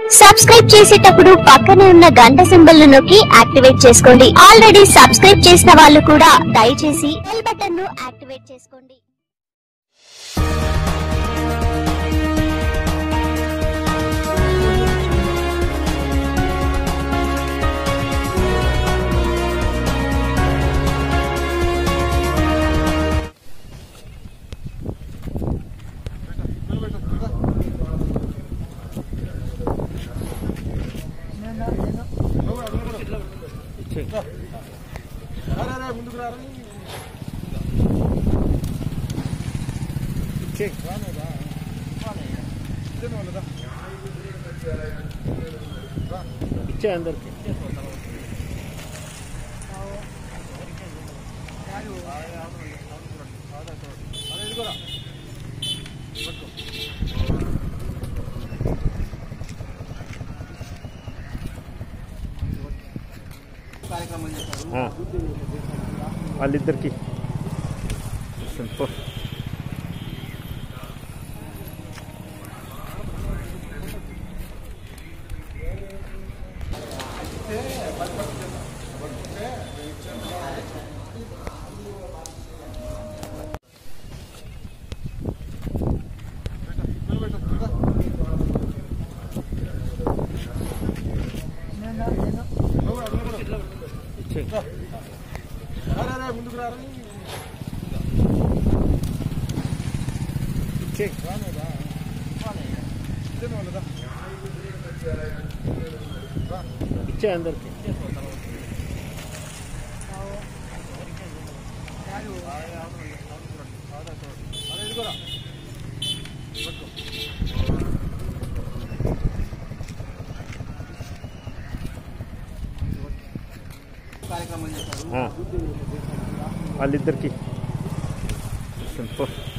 Subscribe చేసేటప్పుడు పక్కనే ఉన్న గంట సింబల్ నొక్కి యాక్టివేట్ చేసుకోండి ఆల్రెడీ సబ్స్క్రైబ్ చేసిన వాళ్ళు కూడా దయచేసి బెల్ బటన్ ను యాక్టివేట్ చేసుకోండి ఇచ్చే అందరికి ఆ. వాళ్ళిద్దరికి పో. ఇచ్చే. ఇచ్చే. ఇచ్చే అందరికి ఆ. వాళ్ళిద్దరికి పో.